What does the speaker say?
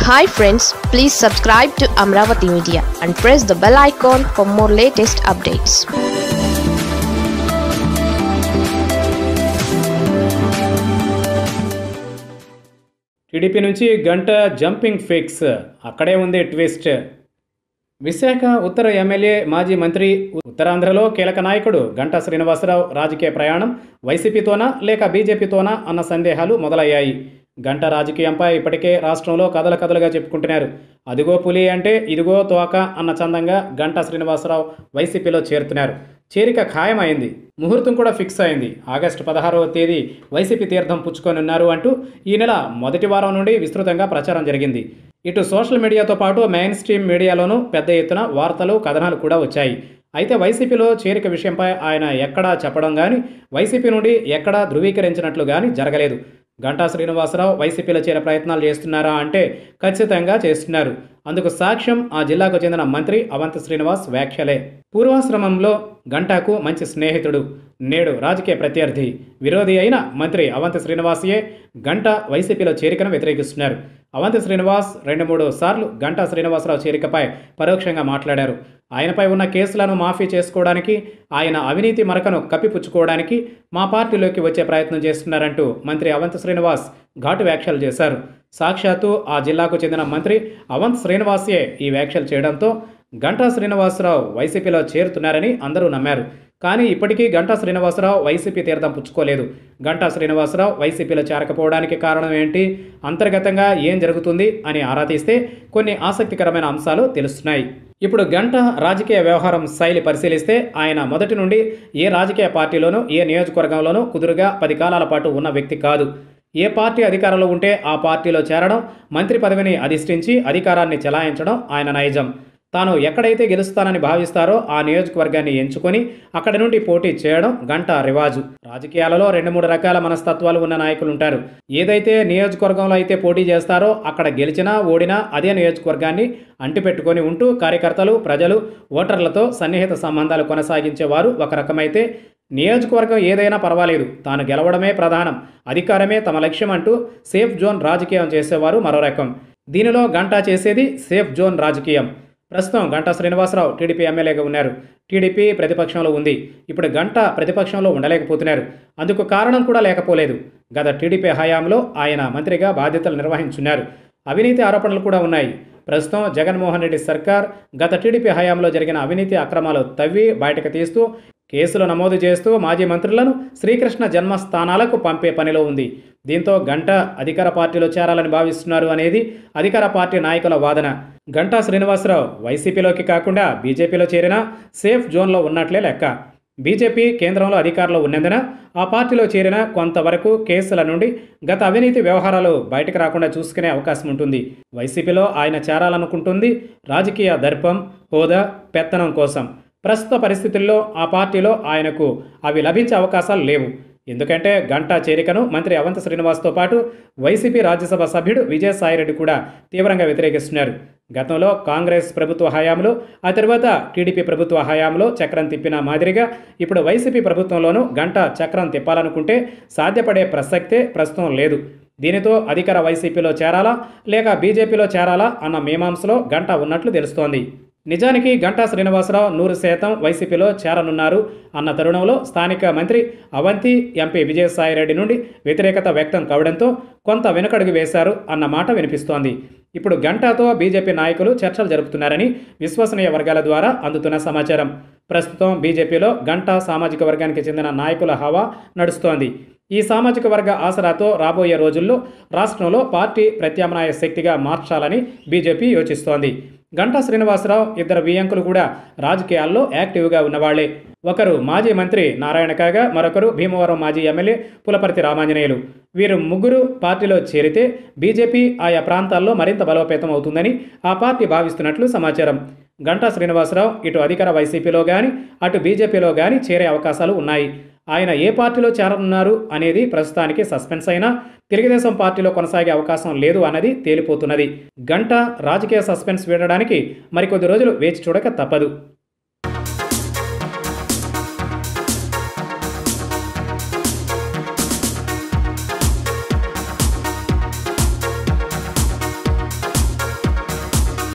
hi friends please subscribe to Amaravati media and press the bell icon for more latest updates TDP నుంచి గంట jumping fix అక్కడే ఉంది twist Visakha ఉత్తర MLA మాజీ మంత్రి ఉత్తరాంధ్రలో కీలక నాయకుడు గంటా శ్రీనివాసరావు రాజకీయ ప్రయాణం వైసీపీతోనా లేక బీజేపీతోనా అన్న సందేహాలు మొదలయ్యాయి గంట రాజకీయంపై ఇప్పటికే రాష్ట్రంలో కథల కథలుగా చెప్పుకుంటున్నారు అదిగో పులి అంటే ఇదిగో తోక అన్న చందంగా గంటా శ్రీనివాసరావు వైసీపీలో చేరుతున్నారు చేరిక ఖాయమైంది ముహూర్తం కూడా ఫిక్స్ అయింది ఆగస్టు పదహారవ తేదీ వైసీపీ తీర్థం పుచ్చుకొని ఉన్నారు అంటూ ఈ నెల మొదటి వారం నుండి విస్తృతంగా ప్రచారం జరిగింది ఇటు సోషల్ మీడియాతో పాటు మెయిన్ స్ట్రీమ్ మీడియాలోనూ పెద్ద ఎత్తున వార్తలు కథనాలు కూడా వచ్చాయి అయితే వైసీపీలో చేరిక విషయంపై ఆయన ఎక్కడా చెప్పడం కానీ వైసీపీ నుండి ఎక్కడా ధృవీకరించినట్లు కానీ జరగలేదు గంటా శ్రీనివాసరావు వైసీపీలో చేరే ప్రయత్నాలు చేస్తున్నారా అంటే ఖచ్చితంగా చేస్తున్నారు అందుకు సాక్ష్యం ఆ జిల్లాకు చెందిన మంత్రి అవంతి శ్రీనివాస్ వ్యాఖ్యలే పూర్వాశ్రమంలో గంటాకు మంచి స్నేహితుడు నేడు రాజకీయ ప్రత్యర్థి విరోధి అయిన మంత్రి అవంతి శ్రీనివాసయే గంట వైసీపీలో చేరికను వ్యతిరేకిస్తున్నారు అవంతి శ్రీనివాస్ రెండు మూడు సార్లు గంటా శ్రీనివాసరావు చేరికపై పరోక్షంగా మాట్లాడారు ఆయనపై ఉన్న కేసులను మాఫీ చేసుకోవడానికి ఆయన అవినీతి మరకను కప్పిపుచ్చుకోవడానికి మా పార్టీలోకి వచ్చే ప్రయత్నం చేస్తున్నారంటూ మంత్రి అవంతి శ్రీనివాస్ ఘాటు వ్యాఖ్యలు చేశారు సాక్షాత్తు ఆ జిల్లాకు చెందిన మంత్రి అవంత్ శ్రీనివాసే ఈ వ్యాఖ్యలు చేయడంతో గంటా శ్రీనివాసరావు వైసీపీలో చేరుతున్నారని అందరూ నమ్మారు కానీ ఇప్పటికీ గంటా శ్రీనివాసరావు వైసీపీ తీర్థం పుచ్చుకోలేదు గంటా శ్రీనివాసరావు వైసీపీలో చేరకపోవడానికి కారణం ఏంటి అంతర్గతంగా ఏం జరుగుతుంది అని ఆరా తీస్తే కొన్ని ఆసక్తికరమైన అంశాలు తెలుస్తున్నాయి ఇప్పుడు గంట రాజకీయ వ్యవహారం శైలి పరిశీలిస్తే ఆయన మొదటి నుండి ఏ రాజకీయ పార్టీలోనూ ఏ నియోజకవర్గంలోనూ కుదురుగా పది కాలాల పాటు ఉన్న వ్యక్తి కాదు ఏ పార్టీ అధికారంలో ఉంటే ఆ పార్టీలో చేరడం మంత్రి పదవిని అధిష్ఠించి అధికారాన్ని చెలాయించడం ఆయన నైజం తాను ఎక్కడైతే గెలుస్తానని భావిస్తారో ఆ నియోజకవర్గాన్ని ఎంచుకొని అక్కడి నుండి పోటీ చేయడం గంట రివాజు రాజకీయాలలో రెండు మూడు రకాల మనస్తత్వాలు ఉన్న నాయకులు ఉంటారు ఏదైతే నియోజకవర్గంలో అయితే పోటీ చేస్తారో అక్కడ గెలిచినా ఓడినా అదే నియోజకవర్గాన్ని అంటిపెట్టుకొని ఉంటూ కార్యకర్తలు ప్రజలు ఓటర్లతో సన్నిహిత సంబంధాలు కొనసాగించేవారు ఒక రకమైతే నియోజకవర్గం ఏదైనా పర్వాలేదు తాను గెలవడమే ప్రధానం అధికారమే తమ లక్ష్యం అంటూ సేఫ్ జోన్ రాజకీయం చేసేవారు మరో రకం దీనిలో గంటా చేసేది సేఫ్ జోన్ రాజకీయం ప్రస్తుతం గంటా శ్రీనివాసరావు టీడీపీ ఎమ్మెల్యేగా ఉన్నారు టీడీపీ ప్రతిపక్షంలో ఉంది ఇప్పుడు గంట ప్రతిపక్షంలో ఉండలేకపోతున్నారు అందుకు కారణం కూడా లేకపోలేదు గత టీడీపీ హయాంలో ఆయన మంత్రిగా బాధ్యతలు నిర్వహించున్నారు అవినీతి ఆరోపణలు కూడా ఉన్నాయి ప్రస్తుతం జగన్మోహన్ రెడ్డి సర్కార్ గత టీడీపీ హయాంలో జరిగిన అవినీతి అక్రమాలు తవ్వి బయటకు తీస్తూ కేసులు నమోదు చేస్తూ మాజీ మంత్రులను శ్రీకృష్ణ జన్మస్థానాలకు పంపే పనిలో ఉంది దీంతో గంట అధికార పార్టీలో చేరాలని భావిస్తున్నారు అనేది అధికార పార్టీ నాయకుల వాదన గంటా శ్రీనివాసరావు వైసీపీలోకి కాకుండా బీజేపీలో చేరినా సేఫ్ జోన్లో ఉన్నట్లే లెక్క బీజేపీ కేంద్రంలో అధికారంలో ఉన్నందున ఆ పార్టీలో చేరిన కొంతవరకు కేసుల నుండి గత అవినీతి వ్యవహారాలు బయటకు రాకుండా చూసుకునే అవకాశం ఉంటుంది వైసీపీలో ఆయన చేరాలనుకుంటుంది రాజకీయ దర్పం హోదా పెత్తనం కోసం ప్రస్తుత పరిస్థితుల్లో ఆ పార్టీలో ఆయనకు అవి లభించే అవకాశాలు లేవు ఎందుకంటే గంటా చేరికను మంత్రి అవంత శ్రీనివాస్తో పాటు వైసీపీ రాజ్యసభ సభ్యుడు విజయసాయిరెడ్డి కూడా తీవ్రంగా వ్యతిరేకిస్తున్నారు గతంలో కాంగ్రెస్ ప్రభుత్వ హయాంలో ఆ తర్వాత టీడీపీ ప్రభుత్వ హయాంలో చక్రం తిప్పిన మాదిరిగా ఇప్పుడు వైసీపీ ప్రభుత్వంలోనూ గంట చక్రం తిప్పాలనుకుంటే సాధ్యపడే ప్రసక్తే ప్రస్తుతం లేదు దీనితో అధికార వైసీపీలో చేరాలా లేక బీజేపీలో చేరాలా అన్న మీమాంసలో గంట ఉన్నట్లు తెలుస్తోంది నిజానికి గంటా శ్రీనివాసరావు నూరు శాతం వైసీపీలో చేరనున్నారు అన్న తరుణంలో స్థానిక మంత్రి అవంతి ఎంపీ విజయసాయిరెడ్డి నుండి వ్యతిరేకత వ్యక్తం కావడంతో కొంత వెనుకడుగు వేశారు అన్న మాట వినిపిస్తోంది ఇప్పుడు గంటాతో బీజేపీ నాయకులు చర్చలు జరుపుతున్నారని విశ్వసనీయ వర్గాల ద్వారా అందుతున్న సమాచారం ప్రస్తుతం బీజేపీలో గంటా సామాజిక వర్గానికి చెందిన నాయకుల హవా నడుస్తోంది ఈ సామాజిక వర్గ ఆసరాతో రాబోయే రోజుల్లో రాష్ట్రంలో పార్టీ ప్రత్యామ్నాయ శక్తిగా మార్చాలని బీజేపీ యోచిస్తోంది గంటా శ్రీనివాసరావు ఇద్దరు వియంకులు కూడా రాజకీయాల్లో యాక్టివ్గా ఉన్నవాళ్లే ఒకరు మాజీ మంత్రి నారాయణ కాగా మరొకరు భీమవరం మాజీ ఎమ్మెల్యే పులపర్తి రామాంజనేయులు వీరు ముగ్గురు పార్టీలో చేరితే బీజేపీ ఆయా ప్రాంతాల్లో మరింత బలోపేతం అవుతుందని ఆ పార్టీ భావిస్తున్నట్లు సమాచారం గంటా శ్రీనివాసరావు ఇటు అధికార వైసీపీలో కానీ అటు బీజేపీలో కానీ చేరే అవకాశాలు ఉన్నాయి ఆయన ఏ పార్టీలో చేరనున్నారు అనేది ప్రస్తుతానికి సస్పెన్స్ అయినా తెలుగుదేశం పార్టీలో కొనసాగే అవకాశం లేదు అన్నది తేలిపోతున్నది గంట రాజకీయ సస్పెన్స్ వీడడానికి మరికొద్ది రోజులు వేచి చూడక తప్పదు